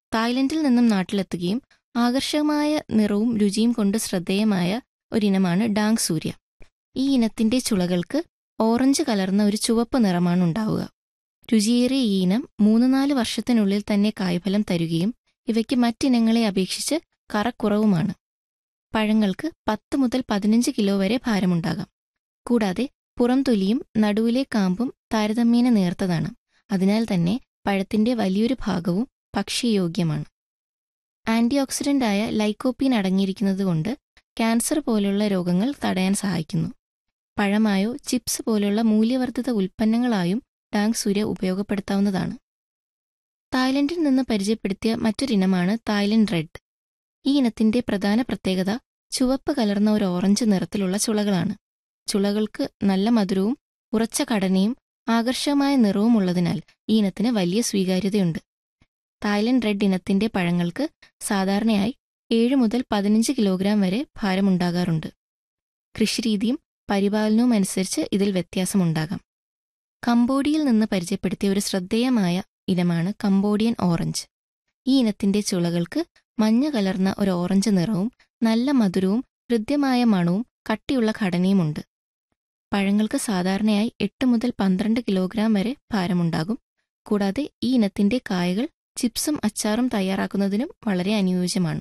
തായ്ലൻഡിൽ നിന്നും നാട്ടിലെത്തുകയും ആകർഷകമായ നിറവും രുചിയും കൊണ്ട് ശ്രദ്ധേയമായ ഒരിനമാണ് ഡാങ് സൂര്യ ഈ ഇനത്തിന്റെ ചുളകൾക്ക് ഓറഞ്ച് കലർന്ന ഒരു ചുവപ്പ് നിറമാണ് ഉണ്ടാവുക രുചിയേറിയ ഈ ഇനം മൂന്ന് നാല് വർഷത്തിനുള്ളിൽ തന്നെ കായ്ഫലം തരുകയും ഇവയ്ക്ക് മറ്റിനങ്ങളെ അപേക്ഷിച്ച് കറക്കുറവുമാണ് പഴങ്ങൾക്ക് പത്ത് മുതൽ പതിനഞ്ച് കിലോ വരെ ഭാരമുണ്ടാകാം കൂടാതെ പുറംതൊലിയും നടുവിലെ കാമ്പും താരതമ്യേന നേർത്തതാണ് അതിനാൽ തന്നെ പഴത്തിന്റെ വലിയൊരു ഭാഗവും ഭക്ഷ്യയോഗ്യമാണ് ആന്റി ഓക്സിഡന്റായ ലൈക്കോപ്പീൻ അടങ്ങിയിരിക്കുന്നതുകൊണ്ട് ക്യാൻസർ പോലുള്ള രോഗങ്ങൾ തടയാൻ സഹായിക്കുന്നു പഴമായോ ചിപ്സ് പോലുള്ള മൂല്യവർദ്ധിത ഉൽപ്പന്നങ്ങളായും ടാങ് സൂര്യ ഉപയോഗപ്പെടുത്താവുന്നതാണ് തായ്ലൻഡിൽ നിന്ന് പരിചയപ്പെടുത്തിയ മറ്റൊരിനമാണ് തായ്ലൻഡ് റെഡ് ഈ ഇനത്തിന്റെ പ്രധാന പ്രത്യേകത ചുവപ്പ് കലർന്ന ഒരു ഓറഞ്ച് നിറത്തിലുള്ള ചുളകളാണ് ചുളകൾക്ക് നല്ല മധുരവും ഉറച്ച ഘടനയും ആകർഷകമായ നിറവും ഉള്ളതിനാൽ ഈ ഇനത്തിന് വലിയ സ്വീകാര്യതയുണ്ട് തായ്ലൻഡ് റെഡ് ഇനത്തിന്റെ പഴങ്ങൾക്ക് സാധാരണയായി ഏഴ് മുതൽ പതിനഞ്ച് കിലോഗ്രാം വരെ ഭാരമുണ്ടാകാറുണ്ട് കൃഷിരീതിയും പരിപാലനവും അനുസരിച്ച് ഇതിൽ വ്യത്യാസമുണ്ടാകാം കംബോഡിയയിൽ നിന്ന് പരിചയപ്പെടുത്തിയ ഒരു ശ്രദ്ധേയമായ ഇനമാണ് കംബോഡിയൻ ഓറഞ്ച് ഈ ഇനത്തിന്റെ ചുളകൾക്ക് മഞ്ഞ കലർന്ന ഒരു ഓറഞ്ച് നിറവും നല്ല മധുരവും ഹൃദ്യമായ മണവും കട്ടിയുള്ള ഘടനയുമുണ്ട് പഴങ്ങൾക്ക് സാധാരണയായി എട്ട് മുതൽ പന്ത്രണ്ട് കിലോഗ്രാം വരെ ഭാരമുണ്ടാകും കൂടാതെ ഈ ഇനത്തിന്റെ കായകൾ ചിപ്സും അച്ചാറും തയ്യാറാക്കുന്നതിനും വളരെ അനുയോജ്യമാണ്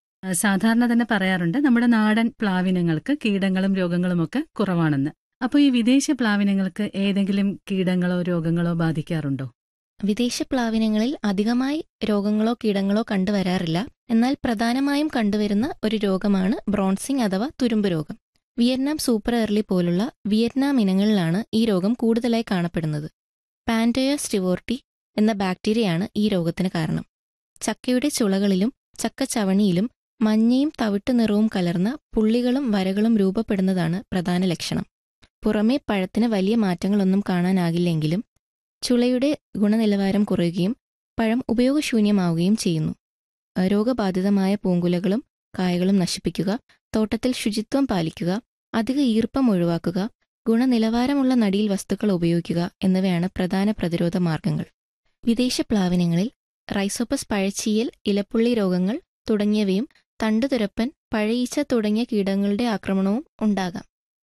സാധാരണ തന്നെ പറയാറുണ്ട് നമ്മുടെ നാടൻ പ്ലാവിനങ്ങൾക്ക് കീടങ്ങളും രോഗങ്ങളും ഒക്കെ കുറവാണെന്ന് അപ്പോൾ ഈ വിദേശ പ്ലാവിനങ്ങൾക്ക് ഏതെങ്കിലും കീടങ്ങളോ രോഗങ്ങളോ ബാധിക്കാറുണ്ടോ വിദേശ പ്ലാവിനങ്ങളിൽ അധികമായി രോഗങ്ങളോ കീടങ്ങളോ കണ്ടുവരാറില്ല എന്നാൽ പ്രധാനമായും കണ്ടുവരുന്ന ഒരു രോഗമാണ് ബ്രോൺസിംഗ് അഥവാ തുരുമ്പ് രോഗം വിയറ്റ്നാം സൂപ്പർ എർലി പോലുള്ള വിയറ്റ്നാം ഇനങ്ങളിലാണ് ഈ രോഗം കൂടുതലായി കാണപ്പെടുന്നത് പാൻറ്റോയ സ്റ്റിവോർട്ടി എന്ന ബാക്ടീരിയയാണ് ഈ രോഗത്തിന് കാരണം ചക്കയുടെ ചുളകളിലും ചക്കച്ചവണിയിലും മഞ്ഞയും തവിട്ടു നിറവും കലർന്ന പുള്ളികളും വരകളും രൂപപ്പെടുന്നതാണ് പ്രധാന ലക്ഷണം പുറമേ പഴത്തിന് വലിയ മാറ്റങ്ങളൊന്നും കാണാനാകില്ലെങ്കിലും ചുളയുടെ ഗുണനിലവാരം കുറയുകയും പഴം ഉപയോഗശൂന്യമാവുകയും ചെയ്യുന്നു രോഗബാധിതമായ പൂങ്കുലകളും കായകളും നശിപ്പിക്കുക തോട്ടത്തിൽ ശുചിത്വം പാലിക്കുക അധിക ഈർപ്പം ഒഴിവാക്കുക ഗുണനിലവാരമുള്ള നടിയിൽ വസ്തുക്കൾ ഉപയോഗിക്കുക എന്നിവയാണ് പ്രധാന പ്രതിരോധ മാർഗങ്ങൾ വിദേശ പ്ലാവിനങ്ങളിൽ റൈസോപ്പസ് പഴച്ചീയൽ ഇലപ്പുള്ളി രോഗങ്ങൾ തുടങ്ങിയവയും തണ്ടുതുരപ്പൻ പഴയീച്ച തുടങ്ങിയ കീടങ്ങളുടെ ആക്രമണവും ഉണ്ടാകാം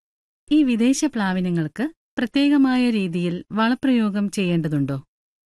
ഈ വിദേശ പ്ലാവിനങ്ങൾക്ക് പ്രത്യേകമായ രീതിയിൽ വളപ്രയോഗം ചെയ്യേണ്ടതുണ്ടോ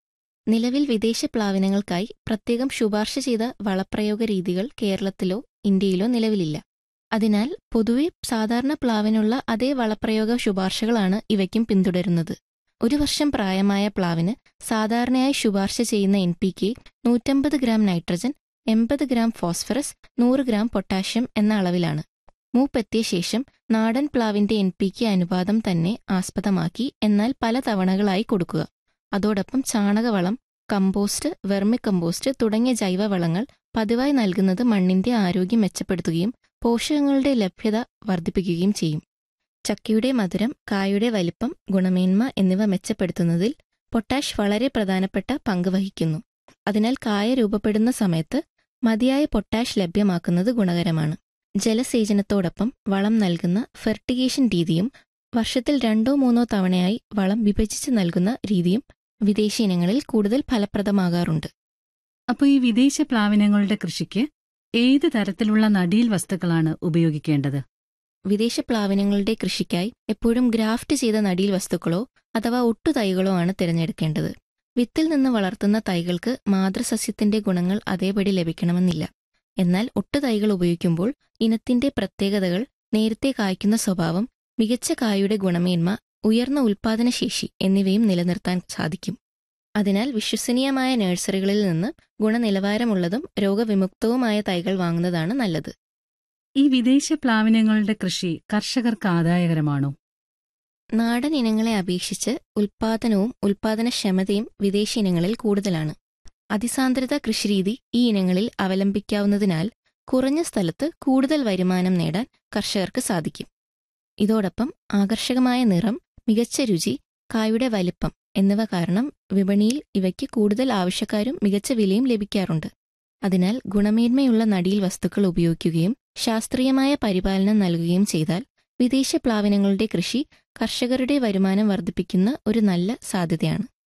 നിലവിൽ വിദേശ പ്ലാവിനങ്ങൾക്കായി പ്രത്യേകം ശുപാർശ ചെയ്ത വളപ്രയോഗ രീതികൾ കേരളത്തിലോ ഇന്ത്യയിലോ നിലവിലില്ല അതിനാൽ പൊതുവെ സാധാരണ പ്ലാവിനുള്ള അതേ വളപ്രയോഗ ശുപാർശകളാണ് ഇവയ്ക്കും പിന്തുടരുന്നത് ഒരു വർഷം പ്രായമായ പ്ലാവിന് സാധാരണയായി ശുപാർശ ചെയ്യുന്ന എൻ പി കെ നൂറ്റമ്പത് ഗ്രാം നൈട്രജൻ എൺപത് ഗ്രാം ഫോസ്ഫറസ് നൂറ് ഗ്രാം പൊട്ടാഷ്യം എന്ന അളവിലാണ് മൂപ്പെത്തിയ ശേഷം നാടൻ പ്ലാവിന്റെ എൻ പി കെ അനുപാതം തന്നെ ആസ്പദമാക്കി എന്നാൽ പല തവണകളായി കൊടുക്കുക അതോടൊപ്പം ചാണകവളം കമ്പോസ്റ്റ് വെർമി കമ്പോസ്റ്റ് തുടങ്ങിയ ജൈവവളങ്ങൾ പതിവായി നൽകുന്നത് മണ്ണിന്റെ ആരോഗ്യം മെച്ചപ്പെടുത്തുകയും പോഷകങ്ങളുടെ ലഭ്യത വർദ്ധിപ്പിക്കുകയും ചെയ്യും ചക്കയുടെ മധുരം കായുടെ വലിപ്പം ഗുണമേന്മ എന്നിവ മെച്ചപ്പെടുത്തുന്നതിൽ പൊട്ടാഷ് വളരെ പ്രധാനപ്പെട്ട പങ്ക് വഹിക്കുന്നു അതിനാൽ കായ രൂപപ്പെടുന്ന സമയത്ത് മതിയായ പൊട്ടാഷ് ലഭ്യമാക്കുന്നത് ഗുണകരമാണ് ജലസേചനത്തോടൊപ്പം വളം നൽകുന്ന ഫെർട്ടിഗേഷൻ രീതിയും വർഷത്തിൽ രണ്ടോ മൂന്നോ തവണയായി വളം വിഭജിച്ച് നൽകുന്ന രീതിയും വിദേശ ഇനങ്ങളിൽ കൂടുതൽ ഫലപ്രദമാകാറുണ്ട് അപ്പോൾ ഈ വിദേശ പ്ലാവിനങ്ങളുടെ കൃഷിക്ക് ഏത് തരത്തിലുള്ള നടീൽ വസ്തുക്കളാണ് ഉപയോഗിക്കേണ്ടത് വിദേശ പ്ലാവിനങ്ങളുടെ കൃഷിക്കായി എപ്പോഴും ഗ്രാഫ്റ്റ് ചെയ്ത നടീൽ വസ്തുക്കളോ അഥവാ ഒട്ടുതൈകളോ ആണ് തിരഞ്ഞെടുക്കേണ്ടത് വിത്തിൽ നിന്ന് വളർത്തുന്ന തൈകൾക്ക് മാതൃസസ്യത്തിന്റെ ഗുണങ്ങൾ അതേപടി ലഭിക്കണമെന്നില്ല എന്നാൽ ഒട്ടുതൈകൾ ഉപയോഗിക്കുമ്പോൾ ഇനത്തിന്റെ പ്രത്യേകതകൾ നേരത്തെ കായ്ക്കുന്ന സ്വഭാവം മികച്ച കായുടെ ഗുണമേന്മ ഉയർന്ന ഉൽപാദനശേഷി എന്നിവയും നിലനിർത്താൻ സാധിക്കും അതിനാൽ വിശ്വസനീയമായ നഴ്സറികളിൽ നിന്ന് ഗുണനിലവാരമുള്ളതും രോഗവിമുക്തവുമായ തൈകൾ വാങ്ങുന്നതാണ് നല്ലത് ഈ വിദേശ പ്ലാവിനങ്ങളുടെ കൃഷി കർഷകർക്ക് ആദായകരമാണോ നാടൻ ഇനങ്ങളെ അപേക്ഷിച്ച് ഉൽപാദനവും ഉൽപാദനക്ഷമതയും വിദേശ ഇനങ്ങളിൽ കൂടുതലാണ് അതിസാന്ദ്രത കൃഷിരീതി ഈ ഇനങ്ങളിൽ അവലംബിക്കാവുന്നതിനാൽ കുറഞ്ഞ സ്ഥലത്ത് കൂടുതൽ വരുമാനം നേടാൻ കർഷകർക്ക് സാധിക്കും ഇതോടൊപ്പം ആകർഷകമായ നിറം മികച്ച രുചി കായുടെ വലിപ്പം എന്നിവ കാരണം വിപണിയിൽ ഇവയ്ക്ക് കൂടുതൽ ആവശ്യക്കാരും മികച്ച വിലയും ലഭിക്കാറുണ്ട് അതിനാൽ ഗുണമേന്മയുള്ള നടീൽ വസ്തുക്കൾ ഉപയോഗിക്കുകയും ശാസ്ത്രീയമായ പരിപാലനം നൽകുകയും ചെയ്താൽ വിദേശ പ്ലാവിനങ്ങളുടെ കൃഷി കർഷകരുടെ വരുമാനം വർദ്ധിപ്പിക്കുന്ന ഒരു നല്ല സാധ്യതയാണ്